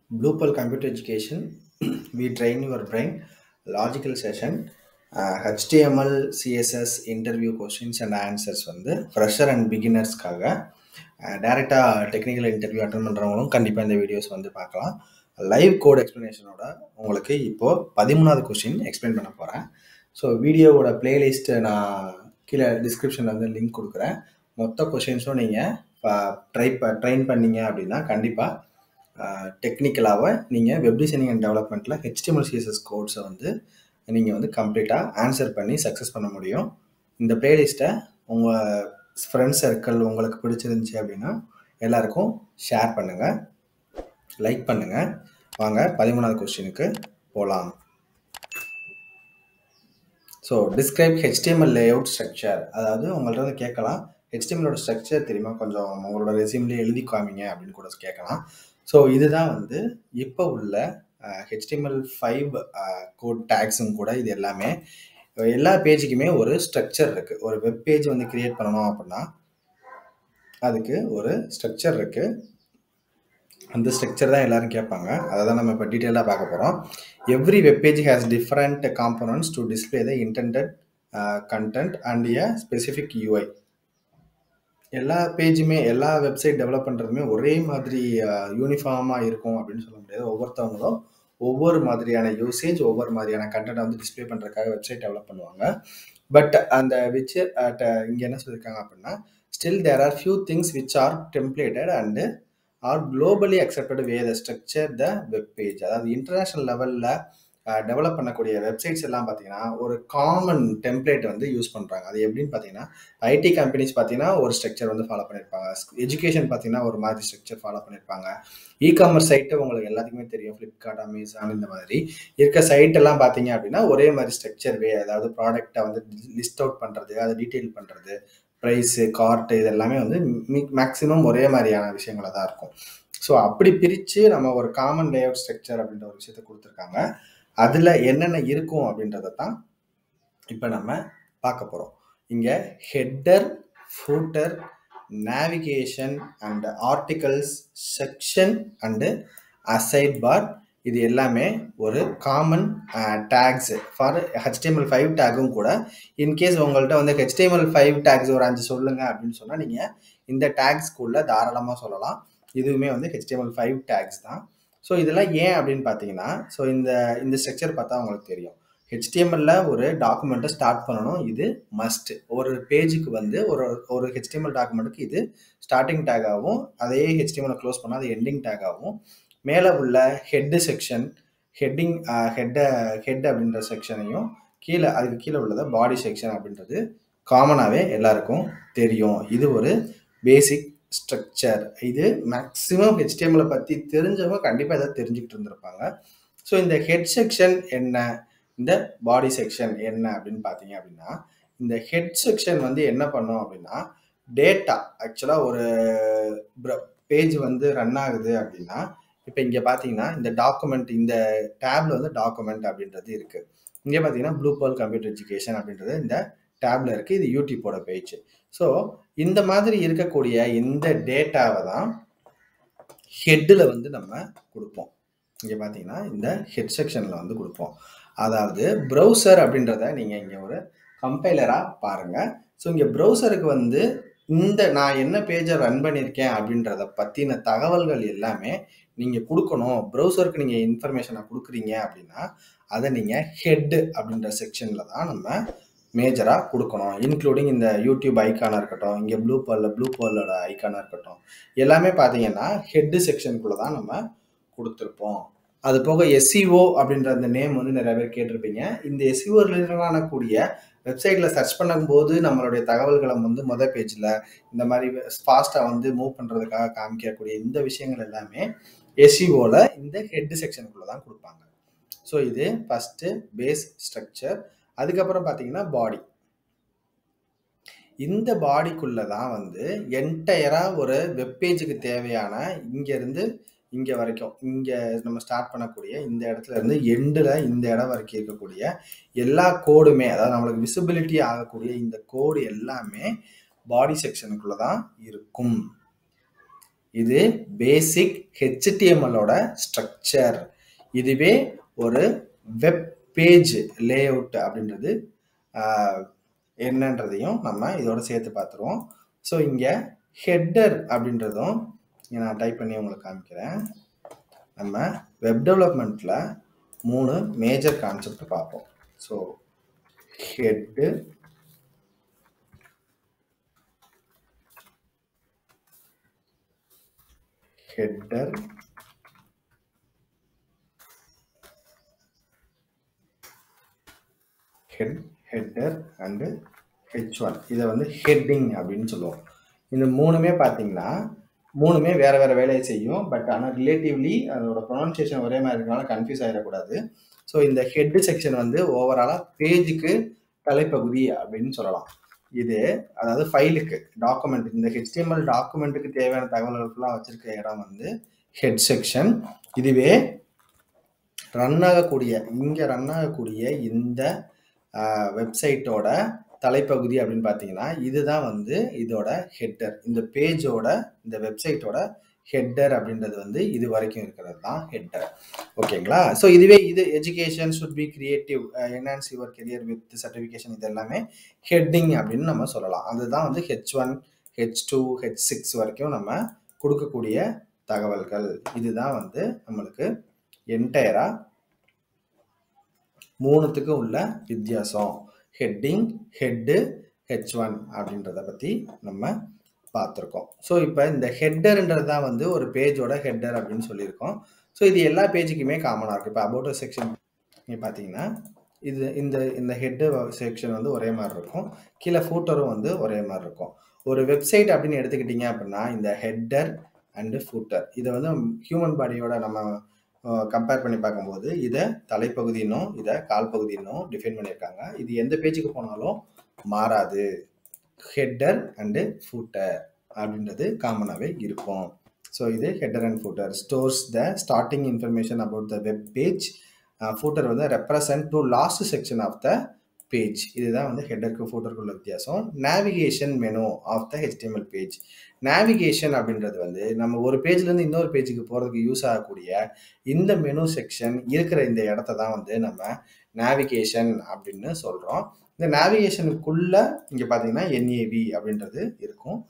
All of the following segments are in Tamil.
Blue Pearl Computer Education, we train your brain. Logical session, uh, HTML, CSS, interview questions and answers வந்து ஃப்ரெஷர் அண்ட் பிகினர்ஸ்க்காக டேரெக்டாக டெக்னிக்கல் இன்டர்வியூ அட்டன் பண்ணுறவங்களும் கண்டிப்பாக இந்த வீடியோஸ் வந்து பார்க்கலாம் லைவ் கோட் எக்ஸ்ப்ளனேஷனோட உங்களுக்கு இப்போது பதிமூணாவது கொஸ்டின் எக்ஸ்பிளைன் பண்ண போகிறேன் ஸோ வீடியோவோட பிளேலிஸ்ட்டு நான் கீழே டிஸ்கிரிப்ஷனில் வந்து லிங்க் கொடுக்குறேன் மொத்த கொஷின்ஸும் நீங்கள் ட்ரை ப ட்ரைன் பண்ணீங்க அப்படின்னா கண்டிப்பாக டெக்னிக்கலாக நீங்கள் வெப் டிசைனிங் அண்ட் டெவலப்மெண்ட்டில் ஹெச்டிஎம்எல் சிஎஸ்எஸ் கோட்ஸை வந்து நீங்கள் வந்து கம்ப்ளீட்டாக ஆன்சர் பண்ணி சக்ஸஸ் பண்ண முடியும் இந்த பிளேலிஸ்ட்டை உங்கள் ஃப்ரெண்ட்ஸ் சர்க்கிள் உங்களுக்கு பிடிச்சிருந்துச்சி அப்படின்னா எல்லாருக்கும் ஷேர் பண்ணுங்கள் லைக் பண்ணுங்கள் வாங்க பதிமூணாவது கொஸ்டினுக்கு போகலாம் so describe HTML layout structure அதாவது உங்கள்ட்ட வந்து கேட்கலாம் ஹெச்டிஎம்எலோட ஸ்ட்ரக்சர் தெரியுமா கொஞ்சம் உங்களோட ரெசியூம்லேயே எழுதி காமிங்க அப்படின்னு கூட கேட்கலாம் ஸோ இதுதான் வந்து இப்போ உள்ள ஹெச்டிஎம்எல் ஃபைவ் கோட் டேக்ஸும் கூட இது எல்லாமே எல்லா பேஜுக்குமே ஒரு ஸ்ட்ரக்சர் இருக்குது ஒரு வெப் பேஜ் வந்து கிரியேட் பண்ணணும் அப்படின்னா அதுக்கு ஒரு ஸ்ட்ரக்சர் இருக்குது அந்த ஸ்ட்ரக்சர் தான் எல்லாரும் கேட்பாங்க அதை தான் நம்ம இப்போ டீட்டெயிலாக பார்க்க போகிறோம் every web page has different components to display the intended content and a specific UI எல்லா பேஜுமே எல்லா வெப்சைட் டெவலப் பண்ணுறதுமே ஒரே மாதிரி யூனிஃபார்மாக இருக்கும் அப்படின்னு சொல்ல முடியாது ஒவ்வொருத்தவங்களும் ஒவ்வொரு மாதிரியான யூசேஜ் ஒவ்வொரு மாதிரியான கண்டென்ட்டை வந்து டிஸ்பிளே பண்ணுறதுக்காக வெப்சைட் டெவலப் பண்ணுவாங்க பட் அந்த விச் இங்கே என்ன சொல்லியிருக்காங்க அப்படின்னா still there are few things which are templated and are globally accepted way the structure the web page அதாவது இன்டர்நேஷ்னல் லெவலில் டெவலப் பண்ணக்கூடிய வெப்சைட்ஸ் எல்லாம் பார்த்தீங்கன்னா ஒரு காமன் டெம்ப்ளேட் வந்து யூஸ் பண்ணுறாங்க அது எப்படின்னு பார்த்தீங்கன்னா ஐடி கம்பெனிஸ் பார்த்தீங்கன்னா ஒரு ஸ்ட்ரக்சர் வந்து ஃபாலோ பண்ணியிருப்பாங்க எஜுகேஷன் பார்த்தீங்கன்னா ஒரு மாதிரி ஸ்ட்ரக்சர் ஃபாலோ பண்ணியிருப்பாங்க இ காமர்ஸ் சைட்டு உங்களுக்கு எல்லாத்துக்குமே தெரியும் ஃப்ளிப்கார்ட் அமேசான் இந்த மாதிரி இருக்க சைட் எல்லாம் பார்த்தீங்க அப்படின்னா ஒரே மாதிரி ஸ்ட்ரக்சர் வே அதாவது ப்ராடக்டை வந்து லிஸ்ட் அவுட் பண்ணுறது அதை டீட்டெயில் பண்ணுறது ப்ரைஸு கார்ட்டு இது எல்லாமே வந்து மேக்ஸிமம் ஒரே மாதிரியான விஷயங்களாக தான் இருக்கும் ஸோ அப்படி பிரித்து நம்ம ஒரு காமன் லேஅவுட் ஸ்ட்ரக்சர் அப்படின்ற ஒரு விஷயத்த கொடுத்துருக்காங்க அதில் என்னென்ன இருக்கும் அப்படின்றத தான் இப்போ நம்ம பார்க்க போகிறோம் இங்கே header footer navigation and articles section and aside bar இது எல்லாமே ஒரு common tags for HTML five டேக்கும் கூட இன்கேஸ் உங்கள்கிட்ட வந்து ஹெச்டிஎம்எல் ஃபைவ் டேக்ஸ் ஒரு அஞ்சு சொல்லுங்க அப்படின்னு சொன்னால் நீங்கள் இந்த டேக்ஸ்குள்ளே தாராளமாக சொல்லலாம் இதுவுமே வந்து ஹெச்டிஎம்எல் ஃபைவ் டேக்ஸ் தான் ஸோ இதெல்லாம் ஏன் அப்படின்னு பார்த்தீங்கன்னா ஸோ இந்த இந்த ஸ்ட்ரக்சர் பார்த்தா உங்களுக்கு தெரியும் ஹெச்டிஎம்எல்ல ஒரு டாக்குமெண்ட்டை ஸ்டார்ட் பண்ணணும் இது மஸ்ட் ஒரு பேஜுக்கு வந்து ஒரு ஒரு ஹெச்டிஎம்எல் டாக்குமெண்ட்டுக்கு இது ஸ்டார்டிங் டேக்காகவும் அதே ஹெச்டிஎம்எல் க்ளோஸ் பண்ணால் அது எண்டிங் டேக்காகவும் மேலே உள்ள ஹெட்டு செக்ஷன் ஹெட்டிங் ஹெட்டை ஹெட் அப்படின்ற செக்ஷனையும் கீழே அதுக்கு கீழே உள்ளதை பாடி செக்ஷன் அப்படின்றது காமனாகவே எல்லாருக்கும் தெரியும் இது ஒரு பேசிக் ஸ்ட்ரக்சர் இது மேக்ஸிமம் ஹெச்டிஎம்எலை பற்றி தெரிஞ்சவங்க கண்டிப்பாக இதை தெரிஞ்சுக்கிட்டு இருந்திருப்பாங்க ஸோ இந்த ஹெட் செக்ஷன் என்ன இந்த பாடி செக்ஷன் என்ன அப்படின்னு பார்த்தீங்க அப்படின்னா இந்த ஹெட் செக்ஷன் வந்து என்ன பண்ணும் அப்படின்னா டேட்டா ஆக்சுவலாக ஒரு பேஜ் வந்து ரன் ஆகுது அப்படின்னா இப்போ இங்கே பார்த்தீங்கன்னா இந்த டாக்குமெண்ட் இந்த டேப்ல வந்து டாக்குமெண்ட் அப்படின்றது இருக்குது இங்கே பார்த்தீங்கன்னா ப்ளூ பால் கம்ப்யூட்டர் எஜுகேஷன் அப்படின்றது இந்த டேப்ல இருக்குது இது யூடியூப்போட பேஜ் ஸோ இந்த மாதிரி இருக்கக்கூடிய இந்த டேட்டாவை தான் ஹெட்டில் வந்து நம்ம கொடுப்போம் இங்கே பார்த்தீங்கன்னா இந்த ஹெட் செக்ஷனில் வந்து கொடுப்போம் அதாவது ப்ரௌசர் அப்படின்றத நீங்கள் இங்கே ஒரு கம்பைலராக பாருங்கள் ஸோ இங்கே ப்ரௌசருக்கு வந்து இந்த நான் என்ன பேஜை ரன் பண்ணியிருக்கேன் அப்படின்றத பற்றின தகவல்கள் எல்லாமே நீங்கள் கொடுக்கணும் ப்ரௌசருக்கு நீங்கள் இன்ஃபர்மேஷனை கொடுக்குறீங்க அப்படின்னா அதை நீங்கள் ஹெட்டு அப்படின்ற செக்ஷனில் தான் நம்ம மேஜராக கொடுக்கணும் இன்க்ளூடிங் இந்த யூடியூப் ஐக்கானாக இருக்கட்டும் இங்கே ப்ளூ பர்லில் ப்ளூ பர்லோட ஐக்கானாக இருக்கட்டும் எல்லாமே பார்த்தீங்கன்னா ஹெட்டு செக்ஷனுக்குள்ளே தான் நம்ம கொடுத்துருப்போம் அது போக எஸ்சிஓ அப்படின்ற அந்த நேம் வந்து நிறைய பேர் கேட்டிருப்பீங்க இந்த எஸ்சிஓ ரிலேட்டடான கூடிய வெப்சைட்டில் சர்ச் பண்ணும்போது நம்மளுடைய தகவல்களை வந்து மொதல் பேஜில் இந்த மாதிரி ஃபாஸ்ட்டாக வந்து மூவ் பண்ணுறதுக்காக காமிக்கக்கூடிய இந்த விஷயங்கள் எல்லாமே எஸ்சிஓவில் இந்த ஹெட் செக்ஷனுக்குள்ளே தான் கொடுப்பாங்க ஸோ இது ஃபஸ்ட்டு பேஸ் ஸ்ட்ரக்சர் அதுக்கப்புறம் பார்த்தீங்கன்னா பாடி இந்த பாடிக்குள்ளே தான் வந்து என்டையராக ஒரு வெப்பேஜுக்கு தேவையான இங்கேருந்து இங்கே வரைக்கும் இங்கே நம்ம ஸ்டார்ட் பண்ணக்கூடிய இந்த இடத்துல இருந்து எண்டில் இந்த இடம் வரைக்கும் இருக்கக்கூடிய எல்லா கோடுமே அதாவது நம்மளுக்கு விசிபிலிட்டி ஆகக்கூடிய இந்த கோடு எல்லாமே பாடி செக்ஷனுக்குள்ளே தான் இருக்கும் இது பேசிக் ஹெச்டிஎம்எல்லோட ஸ்ட்ரக்சர் இதுவே ஒரு வெப் பேஜ் லேஅவுட் அப்படின்றது ஆஹ், என்னன்றதையும் நம்ம இதோட சேர்த்து பார்த்துருவோம் ஸோ இங்கே ஹெட்டர் அப்படின்றதும் இங்க நான் டைப் பண்ணி உங்களுக்கு காமிக்கிறேன் நம்ம வெப் டெவலப்மெண்ட்டில் மூணு மேஜர் கான்செப்ட் பார்ப்போம் so head header head header and H one இதை வந்து ஹெட்டிங் அப்படின்னு சொல்லுவோம் இந்த மூணுமே பார்த்தீங்கன்னா மூணுமே வேற வேற வேலையை செய்யும் பட் ஆனால் ரிலேட்டிவ்லி அதோட ப்ரொனன்சியேஷன் ஒரே மாதிரி இருக்கனால கன்ஃபியூஸ் ஆகிடக்கூடாது ஸோ இந்த ஹெட் செக்ஷன் வந்து ஓவராலாக பேஜுக்கு தலைப்பகுதி அப்படின்னு சொல்லலாம் இது அதாவது ஃபைலுக்கு டாக்குமெண்ட் இந்த HTML டாக்குமெண்ட்டுக்கு தேவையான தகவல்களுக்கெல்லாம் வச்சிருக்க இடம் வந்து ஹெட் செக்ஷன் இதுவே ரன் ஆகக்கூடிய இங்கே ரன் ஆகக்கூடிய இந்த வெப்சைட்டோட தலைப்பகுதி அப்படின்னு பார்த்தீங்கன்னா இதுதான் வந்து இதோட ஹெட்டர் இந்த பேஜோட இந்த வெப்சைட்டோட ஹெட்டர் அப்படின்றது வந்து இது வரைக்கும் இருக்கிறது தான் ஹெட்டர் ஓகேங்களா ஸோ இதுவே இது education should be creative enhance your career with certification இது எல்லாமே ஹெட்டிங் அப்படின்னு நம்ம சொல்லலாம் அதுதான் வந்து H one H two H six வரைக்கும் நம்ம கொடுக்கக்கூடிய தகவல்கள் இதுதான் வந்து நம்மளுக்கு என்டையராக மூணுத்துக்கு உள்ள வித்தியாசம் ஹெட்டிங் ஹெட்டு ஹெச் ஒன் அப்படின்றத பற்றி நம்ம பார்த்துருக்கோம் ஸோ இப்போ இந்த ஹெட்டர்ன்றது தான் வந்து ஒரு பேஜோட ஹெட்டர் அப்படின்னு சொல்லியிருக்கோம் ஸோ இது எல்லா பேஜுக்குமே காமனாக இருக்குது இப்போ அபவுட் செக்ஷன் நீங்கள் பார்த்தீங்கன்னா இது இந்த இந்த ஹெட்டு செக்ஷன் வந்து ஒரே மாதிரி இருக்கும் கீழே ஃபூட்டரும் வந்து ஒரே மாதிரி இருக்கும் ஒரு வெப்சைட் அப்படின்னு எடுத்துக்கிட்டிங்க அப்படின்னா இந்த ஹெட்டர் அண்டு ஃபூட்டர் இதை வந்து ஹியூமன் பாடியோட நம்ம கம்பேர் பண்ணி பார்க்கும்போது இதை தலைப்பகுதினும் இதை கால் பகுதினும் டிஃபைன் பண்ணியிருக்காங்க இது எந்த பேஜுக்கு போனாலும் மாறாது ஹெட்டர் அண்டு ஃபூட்டர் அப்படின்றது காமனாகவே இருக்கும் ஸோ இது header and footer stores the starting information about the web page footer வந்து represent to last section of the page இதுதான் வந்து ஹெட்டருக்கு ஃபூட்டருக்கு உள்ள வித்தியாசம் navigation menu of the HTML page navigation அப்படின்றது வந்து நம்ம ஒரு பேஜ்லேருந்து இன்னொரு பேஜுக்கு போகிறதுக்கு யூஸ் ஆகக்கூடிய இந்த மெனு செக்ஷன் இருக்கிற இந்த இடத்த தான் வந்து நம்ம நேவிகேஷன் அப்படின்னு சொல்கிறோம் இந்த நேவிகேஷனுக்குள்ள இங்கே பார்த்தீங்கன்னா என்ஏவி அப்படின்றது இருக்கும்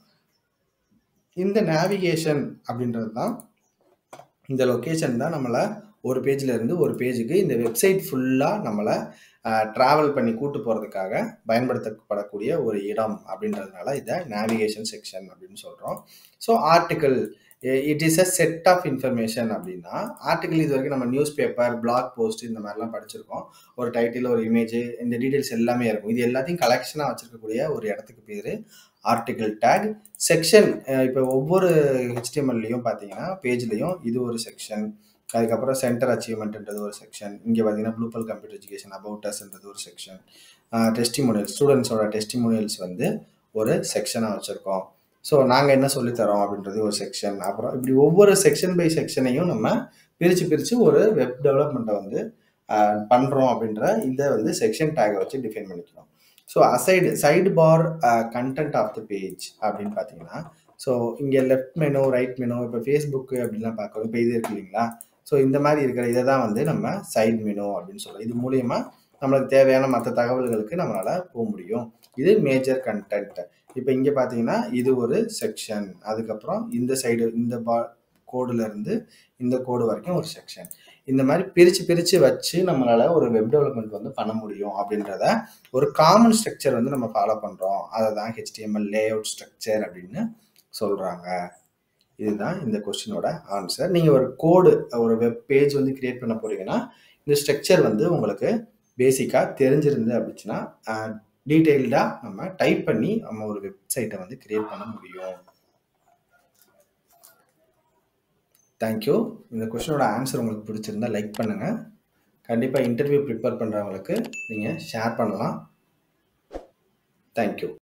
இந்த நேவிகேஷன் அப்படின்றது தான் இந்த லொக்கேஷன் தான் நம்மளை ஒரு பேஜ்ல இருந்து ஒரு பேஜுக்கு இந்த வெப்சைட் ஃபுல்லாக நம்மளை ட்ராவல் பண்ணி கூட்டு போகிறதுக்காக பயன்படுத்தப்படக்கூடிய ஒரு இடம் அப்படின்றதுனால இதை நேவிகேஷன் செக்ஷன் அப்படின்னு சொல்கிறோம் so article it is a set of information அப்படின்னா ஆர்டிக்கல் இது வரைக்கும் நம்ம நியூஸ் பேப்பர் பிளாக் போஸ்ட் இந்த மாதிரிலாம் படிச்சிருக்கோம் ஒரு டைட்டில் ஒரு இமேஜ் இந்த டீட்டெயில்ஸ் எல்லாமே இருக்கும் இது எல்லாத்தையும் கலெக்ஷனாக வச்சிருக்கக்கூடிய ஒரு இடத்துக்கு பேர் ஆர்டிக்கல் டேக் செக்ஷன் இப்போ ஒவ்வொரு ஹெச்டிஎம்எல்லையும் பார்த்தீங்கன்னா பேஜ்லையும் இது ஒரு செக்ஷன் அதுக்கப்புறம் சென்டர் அச்சீவ்மெண்ட்ன்றது ஒரு செக்ஷன் இங்கே பார்த்தீங்கன்னா ப்ளூபல் கம்ப்யூட்டர் எஜுகேஷன் அபவுட்டஸ்ன்றது ஒரு செக்ஷன் டெஸ்டிமோனியல்ஸ் ஸ்டூடெண்ட்ஸோட டெஸ்டிமோனியல்ஸ் வந்து ஒரு செக்ஷனாக வச்சுருக்கோம் ஸோ நாங்கள் என்ன சொல்லித்தரோம் அப்படின்றது ஒரு செக்ஷன் அப்புறம் இப்படி ஒவ்வொரு செக்ஷன் பை செக்ஷனையும் நம்ம பிரித்து பிரித்து ஒரு வெப் டெவலப்மெண்ட்டை வந்து பண்ணுறோம் அப்படின்ற இந்த வந்து செக்ஷன் டேகை வச்சு டிஃபைன் பண்ணிக்கிறோம் so aside side bar content of the page அப்படின்னு பார்த்தீங்கன்னா ஸோ இங்கே லெஃப்ட் மெனு ரைட் மெனு இப்போ ஃபேஸ்புக்கு அப்படின்லாம் பார்க்குறோம் இப்போ இது இருக்கு இல்லைங்களா ஸோ இந்த மாதிரி இருக்கிற இதை தான் வந்து நம்ம சைட் மெனு அப்படின்னு சொல்கிறோம் இது மூலியமா நம்மளுக்கு தேவையான மற்ற தகவல்களுக்கு நம்மளால் போக முடியும் இது மேஜர் கண்டென்ட் இப்போ இங்கே பார்த்தீங்கன்னா இது ஒரு செக்ஷன் அதுக்கப்புறம் இந்த சைடு இந்த பா கோடுல இருந்து இந்த கோடு வரைக்கும் ஒரு செக்ஷன் இந்த மாதிரி பிரித்து பிரித்து வச்சு நம்மளால் ஒரு வெப் டெவலப்மெண்ட் வந்து பண்ண முடியும் அப்படின்றத ஒரு காமன் ஸ்ட்ரக்சர் வந்து நம்ம ஃபாலோ பண்ணுறோம் அதை தான் ஹெச்டிஎம்எல் லேஅவுட் ஸ்ட்ரக்சர் அப்படின்னு சொல்கிறாங்க இதுதான் இந்த கொஸ்டினோட ஆன்சர் நீங்கள் ஒரு கோடு ஒரு வெப் பேஜ் வந்து கிரியேட் பண்ண போறீங்கன்னா இந்த ஸ்ட்ரக்சர் வந்து உங்களுக்கு பேசிக்காக தெரிஞ்சிருந்து அப்படிச்சுன்னா டீட்டெயில்டாக நம்ம டைப் பண்ணி நம்ம ஒரு வெப்சைட்டை வந்து கிரியேட் பண்ண முடியும் தேங்க்யூ இந்த கொஸ்டினோட ஆன்சர் உங்களுக்கு பிடிச்சிருந்தா லைக் பண்ணுங்கள் கண்டிப்பாக இன்டர்வியூ ப்ரிப்பேர் பண்ணுறவங்களுக்கு நீங்கள் ஷேர் பண்ணலாம் தேங்க்யூ